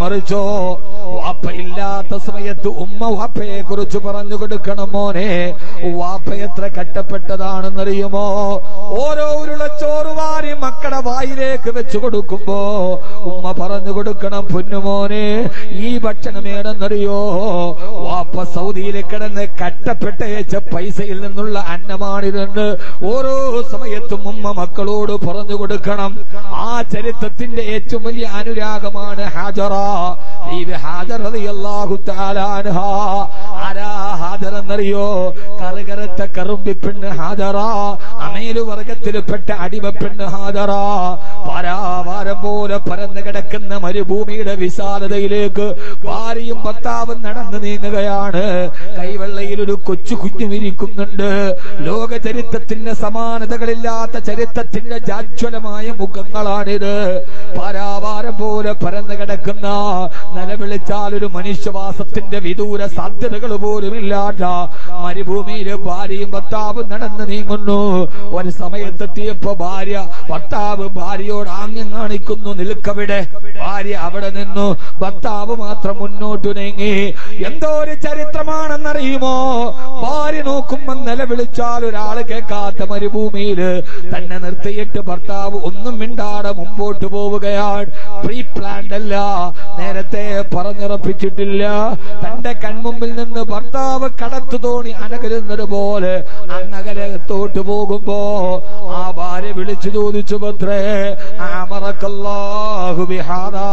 മറിച്ചോ വാപ്പയില്ലാത്ത സമയത്ത് ഉമ്മ വാപ്പയെ കുറിച്ച് പറഞ്ഞു കൊടുക്കണം മോനെ വാപ്പ എത്ര കട്ടപ്പെട്ടതാണെന്നറിയുമോ ഓരോ ഉരുളച്ചോറ് വാരി മക്കളുടെ വായിലേക്ക് വെച്ചു കൊടുക്കുമ്പോ ഉമ്മ പറഞ്ഞു കൊടുക്കണം പൊന്നുമോനെ ഈ ഭക്ഷണം ഏടെന്നറിയോ വാപ്പ സൗദിയിൽ കിടന്ന് കട്ടപ്പെട്ടയച്ച പൈസയിൽ നിന്നുള്ള അന്നമാണിതെന്ന് ഓരോ സമയത്തും ഉമ്മ മക്കളോട് പറഞ്ഞു കൊടുക്കണം ആ ചരിത്രത്തിന്റെ ഏറ്റവും വലിയ അനുരാഗമാണ് ഹാജറ ദൈവ ഹാജർ റളിയല്ലാഹു തആല അൻഹ ആരാ ഹാജർ എന്നറിയോ കറുകറുത്ത കറുമ്പി പെണ്ണ് ഹാജറ അമേലു വർഗത്തിൽപ്പെട്ട അടിമ പെണ്ണ് ഹാജറ പരാവാരം പോലെ പരന്നു കിടക്കുന്ന മരുഭൂമിയുടെ വിശാലതയിലേക്ക് ഭാര്യയും ഭർത്താവും നടന്നു നീങ്ങുകയാണ് കൈവെള്ളയിൽ ഒരു കൊച്ചു കുഞ്ഞും ഇരിക്കുന്നുണ്ട് ലോക ചരിത്രത്തിന്റെ സമാനതകളില്ലാത്ത ചരിത്രത്തിന്റെ ജാജ്വലമായ മുഖങ്ങളാണിത് പരാവാരം പോലെ പരന്നു കിടക്കുന്ന നിലവിളിച്ചാൽ ഒരു മനുഷ്യവാസത്തിന്റെ വിദൂര സാധ്യതകൾ പോലും ഇല്ലാത്ത മരുഭൂമിയിലെ ഭാര്യയും ഭർത്താവും നടന്നു നീങ്ങുന്നു ഒരു സമയത്തെത്തിയപ്പോ ഭാര്യ ഭർത്താവ് ഭാര്യയോട് ആംഗ്യം കാണിക്കുന്നു നിൽക്കവിടെ ഭാര്യ അവിടെ നിന്നു ഭർത്താവ് മാത്രം മുന്നോട്ട് നീങ്ങി എന്തോ ഒരു ചരിത്രമാണെന്നറിയുമോ ഭാര്യ നോക്കുമ്പോ നിലവിളിച്ചാൽ ഒരാൾ കേൾക്കാത്ത മരുഭൂമിയിൽ തന്നെ നിർത്തിയിട്ട് ഭർത്താവ് ഒന്നും മിണ്ടാതെ മുമ്പോട്ട് പോവുകയാണ് പ്രീ പ്ലാൻഡ് അല്ല നേരത്തെ പറഞ്ഞുറപ്പിച്ചിട്ടില്ല തന്റെ കൺമുമ്പിൽ നിന്ന് ഭർത്താവ് കടത്തു തോണി അനകരുന്നത് പോലെ അങ്ങകലകത്തോട്ട് പോകുമ്പോ ആ ഭാര്യ വിളിച്ചു ചോദിച്ചു ഭദ്രേ ആമറക്കല്ലാഹു ബിഹാദാ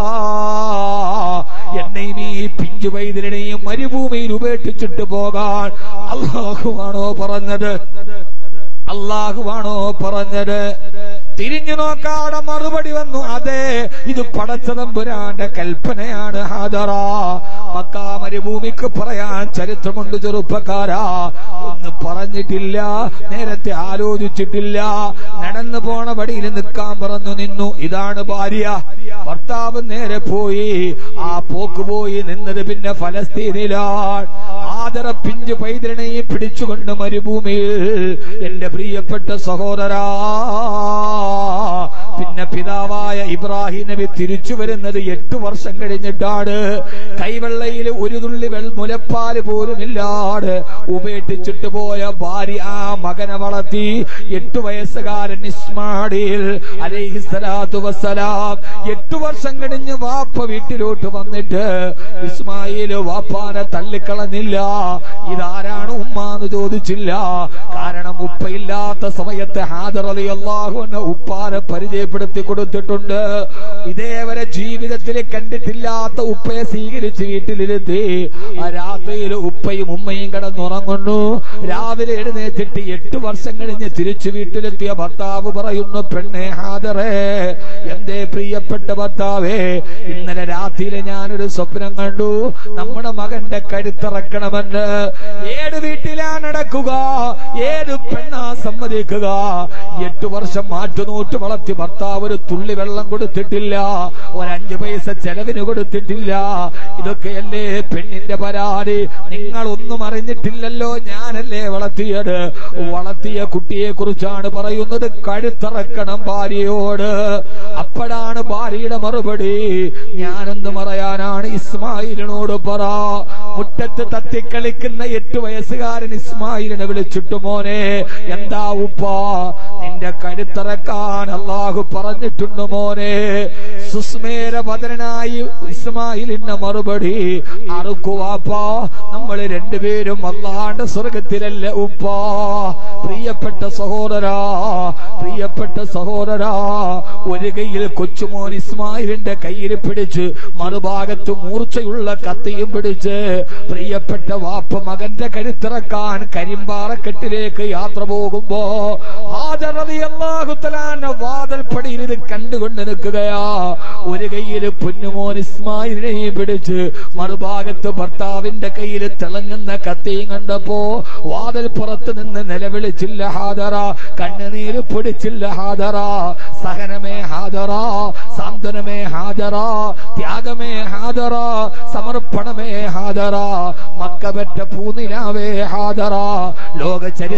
എന്നെയും ഈ പിഞ്ചു വൈദ്യനെയും മരുഭൂമിയിൽ ഉപേക്ഷിച്ചിട്ട് പോകാൻ അള്ളാഹുവാണോ പറഞ്ഞത് അള്ളാഹുവാണോ പറഞ്ഞത് തിരിഞ്ഞു നോക്കാതെ മറുപടി വന്നു അതെ ഇത് പടച്ചതമ്പുരാന്റെ കൽപ്പനയാണ് ഹാജറ മക്കാ മരുഭൂമിക്ക് പറയാൻ ചരിത്രമുണ്ട് ചെറുപ്പക്കാരാ ഒന്ന് പറഞ്ഞിട്ടില്ല നേരത്തെ ആലോചിച്ചിട്ടില്ല നടന്നു പോണ വടിയിൽ നിൽക്കാൻ പറഞ്ഞു നിന്നു ഇതാണ് ഭാര്യ ഭർത്താവ് നേരെ പോയി ആ പോക്ക് പോയി നിന്നത് പിന്നെ ഫലസ്തീനിലാണ് ആദര പിഞ്ചു പൈതൃണയെ പിടിച്ചുകൊണ്ട് മരുഭൂമിയിൽ എന്റെ പ്രിയപ്പെട്ട സഹോദരാ പിന്നെ പിതാവായ ഇബ്രാഹിം നബി തിരിച്ചു വരുന്നത് എട്ടു വർഷം കഴിഞ്ഞിട്ടാണ് കൈവെള്ളയിൽ ഒരു തുള്ളി വെൾ മുലപ്പാല് പോലും ഇല്ലാതെ ഉപേക്ഷിച്ചിട്ട് പോയ ഭാര്യ ആ മകനെ വളർത്തി എട്ടു വയസ്സുകാരൻ ഇസ്മാഡിൽ അലൈഹിസ്സലാത്തു വസ്സലാം എട്ടു വർഷം കഴിഞ്ഞ് വാപ്പ വീട്ടിലോട്ട് വന്നിട്ട് ഇസ്മായിൽ വാപ്പാനെ തള്ളിക്കളഞ്ഞില്ല ഇതാരാണ് ഉമ്മ എന്ന് ചോദിച്ചില്ല കാരണം ഉപ്പയില്ലാത്ത സമയത്ത് ഹാജർ അലി അള്ളാഹു എന്ന ഉപ്പാനെ പരിചയപ്പെടുത്തി കൊടുത്തിട്ടുണ്ട് ഇതേവരെ ജീവിതത്തിൽ കണ്ടിട്ടില്ലാത്ത ഉപ്പയെ സ്വീകരിച്ച് വീട്ടിലിരുത്തി ആ രാത്രിയിൽ ഉപ്പയും ഉമ്മയും കിടന്നുറങ്ങുന്നു രാവിലെ എഴുന്നേറ്റിട്ട് എട്ട് വർഷം കഴിഞ്ഞ് തിരിച്ചു വീട്ടിലെത്തിയ ഭർത്താവ് പറയുന്നു പെണ്ണെ ഹാജറേ എന്തേ പ്രിയപ്പെട്ട ഭർത്താവേ ഇന്നലെ രാത്രിയിലെ ഞാനൊരു സ്വപ്നം കണ്ടു നമ്മുടെ മകന്റെ കരുത്തിറക്കണമെന്ന് ഏത് വീട്ടിലാ നടക്കുക ഏത് പെണ്ണാ സമ്മതിക്കുക എട്ടു വർഷം മാറ്റുനൂറ്റ് വളർത്തി ഭർത്താവ് ഒരു തുള്ളി വെള്ളം കൊടുത്തിട്ടില്ല ഒരഞ്ചു പൈസ ചെലവിന് കൊടുത്തിട്ടില്ല ഇതൊക്കെയല്ലേ പെണ്ണിന്റെ പരാതി നിങ്ങൾ ഒന്നും അറിഞ്ഞിട്ടില്ലല്ലോ ഞാനല്ലേ വളർത്തിയത് വളർത്തിയ കുട്ടിയെ കുറിച്ചാണ് പറയുന്നത് കഴുത്തിറക്കണം ഭാര്യയോട് അപ്പോഴാണ് ഭാര്യയുടെ മറുപടി ഞാനെന്ത് പറയാനാണ് ഇസ്മായിലിനോട് പറ മുറ്റത്ത് തത്തിക്കളിക്കുന്ന എട്ട് വയസ്സുകാരൻ ഇസ്മായിലിനെ വിളിച്ചിട്ട് മോനെ എന്താ ഉപ്പ നിന്റെ കരുത്തിറക്കാൻ അള്ളാഹു പറഞ്ഞിട്ടുണ്ട് മോനെ സുസ്മേര വദനായി ഇസ്മായിലിന്റെ മറുപടി അറുക്കുവാപ്പാ നമ്മൾ രണ്ടുപേരും അള്ളാന്റെ സ്വർഗത്തിലല്ല ഉപ്പ പ്രിയപ്പെട്ട സഹോദരാ പ്രിയപ്പെട്ട സഹോദരാ ഒരു കയ്യിൽ കൊച്ചുമോൻ ഇസ്മായിലിന്റെ കയ്യിൽ പിടിച്ച് മറുഭാഗത്ത് മൂർച്ചയുള്ള കത്തിയും പിടിച്ച് പ്രിയപ്പെട്ട വാപ്പ മകന്റെ കരുത്തിറക്കാൻ കരിമ്പാറക്കെട്ടിലേക്ക് യാത്ര പോകുമ്പോ ഹാജർ റളിയല്ലാഹു തആല വാതിൽപ്പടിയിൽ ഇത് കണ്ടുകൊണ്ട് നിൽക്കുകയാ ഒരു കയ്യിൽ പൊന്നുമോൻ ഇസ്മായിലിനെയും പിടിച്ച് മറുഭാഗത്ത് ഭർത്താവിന്റെ കയ്യിൽ തിളങ്ങുന്ന കത്തിയും കണ്ടപ്പോ വാതിൽ പുറത്ത് നിന്ന് നിലവിളിച്ചില്ല ഹാജറ കണ്ണുനീര് പൊടിച്ചില്ല ഹാജറ സഹനമേ ഹാജറ സാന്ത്വനമേ ഹാജറ ത്യാഗമേ ഹാജറ സമർപ്പണമേ ഹാജറ മക്കപറ്റ പൂനിലാവേ ഹാജറ ലോക ചരിത്ര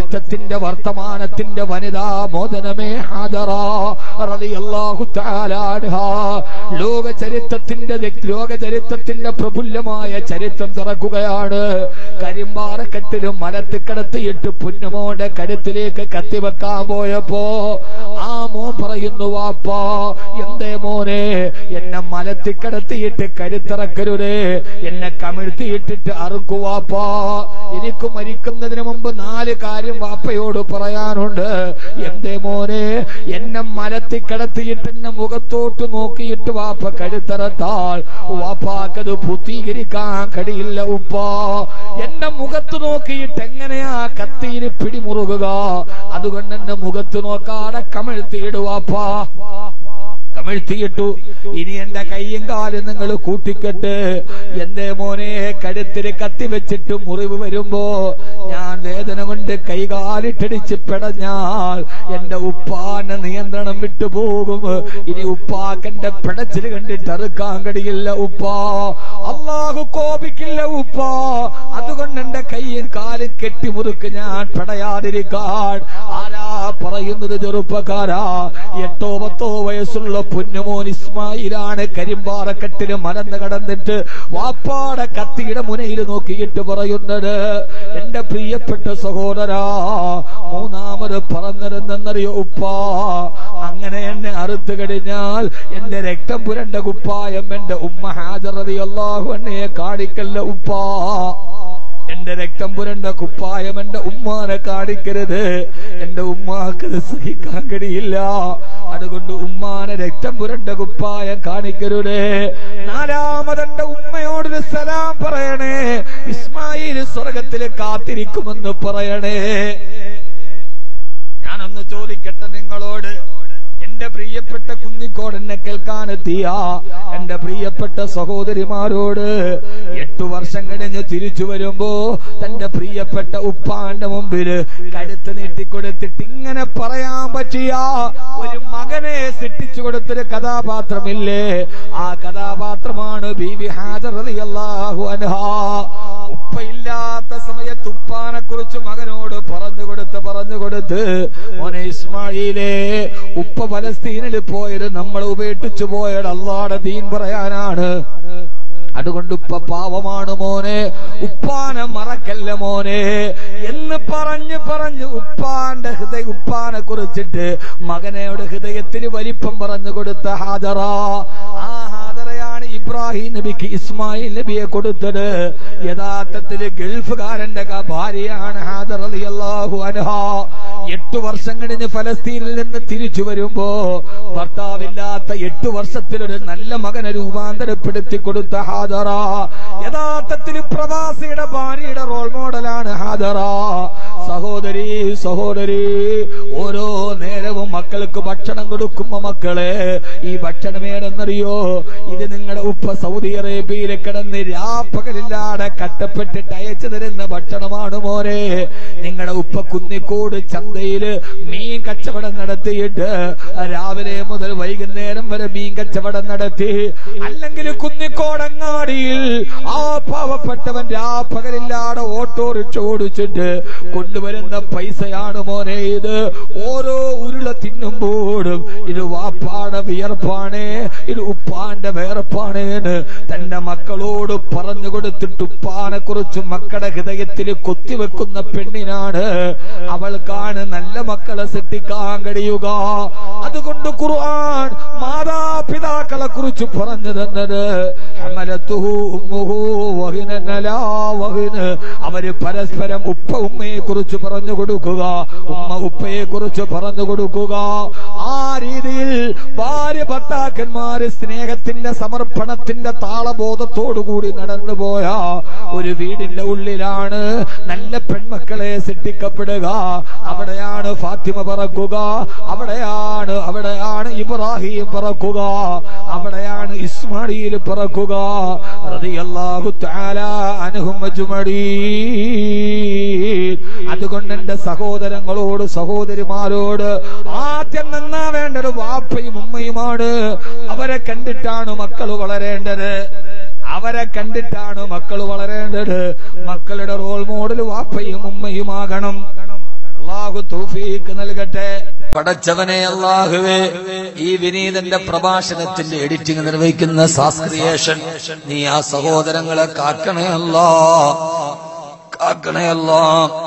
ചരിത്രത്തിന്റെ വർത്തമാനത്തിന്റെ വനിതാ മോദനമേ ഹാജറ റളിയല്ലാഹു തആല അൻഹാ ലോക ചരിത്രത്തിന്റെ വ്യക്തി- ലോക ചരിത്രത്തിന്റെ പ്രഫുല്ലമായ ചരിത്രം തുറക്കുകയാണ് കരിമ്പാറക്കെട്ടിലും മലത്ത് കിടത്തിയിട്ട് പുന്നുമോന്റെ കരുത്തിലേക്ക് കത്തിവെക്കാൻ പോയപ്പോ ആ മോൻ പറയുന്നു വാപ്പാ എന്തേ മോനെ എന്നെ മലത്തി കിടത്തിയിട്ട് കരുത്തിറക്കരുതേ എന്നെ കമിഴ്ത്തിയിട്ടിട്ട് അറുക്കുവാപ്പാ എനിക്ക് മരിക്കുന്നതിന് മുമ്പ് നാല് കാര്യം വാപ്പയോട് പറയാനുണ്ട് എന്തേ മോനെ എന്നെ മലത്തി കിടത്തിയിട്ട് എന്നെ മുഖത്തോട്ട് നോക്കിയിട്ട് വാപ്പ കരുത്തറത്താൽ വാപ്പാക്കത് പൂത്തീകരിക്കാൻ കഴിയില്ല ഉപ്പാ എന്റെ മുഖത്ത് നോക്കിയിട്ട് എങ്ങനെയാ കത്തിയിൽ പിടിമുറുകുക അതുകൊണ്ട് എന്റെ മുഖത്ത് നോക്കാതെ കമിഴ്ത്തിയിടുവാപ്പാ കമിഴ്ത്തിയിട്ടു ഇനി എന്റെ കയ്യും കാലും നിങ്ങൾ കൂട്ടിക്കെട്ട് എന്റെ മോനെ കഴുത്തിൽ കത്തി വെച്ചിട്ട് മുറിവ് വരുമ്പോ ഞാൻ വേദന കൊണ്ട് കൈകാലിട്ടടിച്ച് പെടഞ്ഞാൽ എന്റെ ഉപ്പാന്റെ നിയന്ത്രണം വിട്ടുപോകും ഇനി ഉപ്പാക്കെന്റെ പിടച്ചിൽ കണ്ടിട്ട് അറുക്കാൻ കഴിയില്ല ഉപ്പാ അള്ളാഹു കോപിക്കില്ല ഉപ്പാ അതുകൊണ്ട് എന്റെ കയ്യും കാലും കെട്ടിമുറുക്ക് ഞാൻ പെടയാതിരിക്കാൻ ആരാ പറയുന്നത് ചെറുപ്പക്കാരാ എട്ടോ പത്തോ വയസ്സുള്ള പൊന്നുമോൻ ഇസ്മായിലാണ് കരിമ്പാറക്കെട്ടിന് മലന്ന് കടന്നിട്ട് വാപ്പാടെ കത്തിയുടെ മുനയിൽ നോക്കിയിട്ട് പറയുന്നത് എന്റെ പ്രിയപ്പെട്ട സഹോദരാ മൂന്നാമത് പറഞ്ഞതെന്നറിയോ ഉപ്പാ അങ്ങനെ എന്നെ അറുത്തു കഴിഞ്ഞാൽ എന്റെ രക്തം പുരണ്ട കുപ്പായം എന്റെ ഉമ്മ ഹാജറതി അള്ളാഹു എന്നെ കാണിക്കല്ല ഉപ്പാ എന്റെ രക്തം പുരണ്ട കുപ്പായം എന്റെ ഉമ്മാനെ കാണിക്കരുത് എന്റെ ഉമ്മാക്കത് സഹിക്കാൻ കഴിയില്ല അതുകൊണ്ട് ഉമ്മാനെ രക്തം പുരണ്ട കുപ്പായം കാണിക്കരുത് നാലാമതെന്റെ ഉമ്മയോടൊരു സലാം പറയണേ ഇസ്മായിൽ സ്വർഗത്തിൽ കാത്തിരിക്കുമെന്ന് പറയണേ ഞാനൊന്ന് ചോദിക്കട്ടെ നിങ്ങളോട് എന്റെ പ്രിയപ്പെട്ട കുഞ്ഞിക്കോട് എന്നെ കേൾക്കാനെത്തിയ എന്റെ പ്രിയപ്പെട്ട സഹോദരിമാരോട് എട്ടു വർഷം കഴിഞ്ഞ് തിരിച്ചു വരുമ്പോ തന്റെ പ്രിയപ്പെട്ട ഉപ്പാന്റെ മുമ്പില് കഴുത്ത് നീട്ടിക്കൊടുത്തിട്ട് ഇങ്ങനെ പറയാൻ പറ്റിയ ഒരു മകനെ സൃഷ്ടിച്ചു കൊടുത്തൊരു കഥാപാത്രമില്ലേ ആ കഥാപാത്രമാണ് ബീവി ഹാജർ റളിയല്ലാഹു അൻഹാ ഉപ്പയില്ലാത്ത സമയത്ത് ഉപ്പാനെ കുറിച്ച് മകനോട് പറഞ്ഞു കൊടുത്ത് പറഞ്ഞു കൊടുത്ത് മോനെ ഇസ്മായിലേ ഉപ്പ ഫലസ്തീനിൽ പോയത് നമ്മൾ ഉപേക്ഷിച്ചു പോയത് അള്ളാടെ ദീൻ പറയാനാണ് അതുകൊണ്ട് ഉപ്പ പാവമാണ് മോനെ ഉപ്പാനെ മറക്കല്ല മോനെ എന്ന് പറഞ്ഞ് പറഞ്ഞ് ഉപ്പാന്റെ ഹൃദയ ഉപ്പാനെ കുറിച്ചിട്ട് മകനയുടെ ഹൃദയത്തിന് വലിപ്പം പറഞ്ഞു കൊടുത്ത ഹാജറ ആ ഹാജറയാണ് ഇബ്രാഹിം നബിക്ക് ഇസ്മായിൽ നബിയെ കൊടുത്തത് യഥാർത്ഥത്തിൽ ഗൾഫുകാരന്റെ ക- ഭാര്യയാണ് ഹാജർ റളിയല്ലാഹു അൻഹാ എട്ടു വർഷം കഴിഞ്ഞ് ഫലസ്തീനിൽ നിന്ന് തിരിച്ചു വരുമ്പോ ഭർത്താവില്ലാത്ത എട്ടു വർഷത്തിൽ ഒരു നല്ല മകനെ രൂപാന്തരപ്പെടുത്തി കൊടുത്ത ഹാജറ യഥാർത്ഥത്തിൽ പ്രവാസിയുടെ ഭാര്യയുടെ റോൾ മോഡലാണ് ഹാജറ സഹോദരി സഹോദരി ഓരോ നേരവും മക്കൾക്ക് ഭക്ഷണം കൊടുക്കുമ്പോ മക്കളെ ഈ ഭക്ഷണം ഏതെന്നറിയോ ഇത് നിങ്ങളുടെ ഉപ്പ സൗദി അറേബ്യയിൽ കിടന്ന് രാപ്പകലില്ലാതെ കട്ടപ്പെട്ടിട്ട് അയച്ചു തരുന്ന ഭക്ഷണമാണ് മോനെ നിങ്ങളുടെ ഉപ്പ കുന്നിക്കോട് ചന്തയില് മീൻ കച്ചവടം നടത്തിയിട്ട് രാവിലെ മുതൽ വൈകുന്നേരം വരെ മീൻ കച്ചവടം നടത്തി അല്ലെങ്കിൽ കുന്നിക്കോടങ്ങാടിയിൽ ആ പാവപ്പെട്ടവൻ രാപ്പകലില്ലാതെ ഓട്ടോറിക്ഷ ഓടിച്ചിട്ട് കൊണ്ടുവരുന്ന പൈസയാണ് മോനെ ഇത് ഓരോ ഉരുള തിന്നുമ്പോഴും ഇത് വാപ്പാടെ വിയർപ്പാണ് ഇത് ഉപ്പാന്റെ വേർപ്പാണ് എന്ന് തന്റെ മക്കളോട് പറഞ്ഞു കൊടുത്തിട്ട് ഉപ്പാനെ കുറിച്ച് മക്കളുടെ ഹൃദയത്തിൽ കൊത്തിവെക്കുന്ന പെണ്ണിനാണ് അവൾക്കാണ് നല്ല മക്കളെ സൃഷ്ടിക്കാൻ കഴിയുക അതുകൊണ്ട് ഖുർആൻ മാതാപിതാക്കളെ കുറിച്ച് പറഞ്ഞു തന്നത് ഹമലത്തുഹു ഉമ്മുഹു വഹിനൻ അലാ വഹിന്. അവര് പരസ്പരം ഉപ്പ ഉമ്മയെ കുറിച്ച് പറഞ്ഞു കൊടുക്കുക ഉമ്മ ഉപ്പയെ കുറിച്ച് പറഞ്ഞു കൊടുക്കുക ആ രീതിയിൽ ഭാര്യ ഭർത്താക്കന്മാര് സ്നേഹത്തിന്റെ സമർപ്പണത്തിന്റെ താളബോധത്തോടുകൂടി നടന്നുപോയ ഒരു വീടിന്റെ ഉള്ളിലാണ് നല്ല പെൺമക്കളെ സൃഷ്ടിക്കപ്പെടുക അവിടെയാണ് ഫാത്തിമ പറക്കുക അവിടെയാണ് അവിടെയാണ് ഇബ്രാഹിം പറക്കുക അവിടെയാണ് ഇസ്മായിൽ പറക്കുക റളിയല്ലാഹു തആല അൻഹും അജ്മഈൻ അതുകൊണ്ട് എന്റെ സഹോദരങ്ങളോട് സഹോദരിമാരോട് ആദ്യം നന്നാവേണ്ടത് വാപ്പയും ഉമ്മയുമാണ് അവരെ കണ്ടിട്ടാണ് മക്കൾ വളരേണ്ടത് അവരെ കണ്ടിട്ടാണ് മക്കൾ വളരേണ്ടത് മക്കളുടെ റോൾ മോഡൽ വാപ്പയും ഉമ്മയുമാകണം അള്ളാഹു തൗഫീക്ക് നൽകട്ടെ പടച്ചവനെ അള്ളാഹുവേ ഈ വിനീതന്റെ പ്രഭാഷണത്തിന്റെ എഡിറ്റിംഗ് നിർവഹിക്കുന്ന സാസ്ക്രിയേഷൻ നീ ആ സഹോദരങ്ങളെ കാക്കണേ അല്ലാ കാക്കണേ അല്ലാ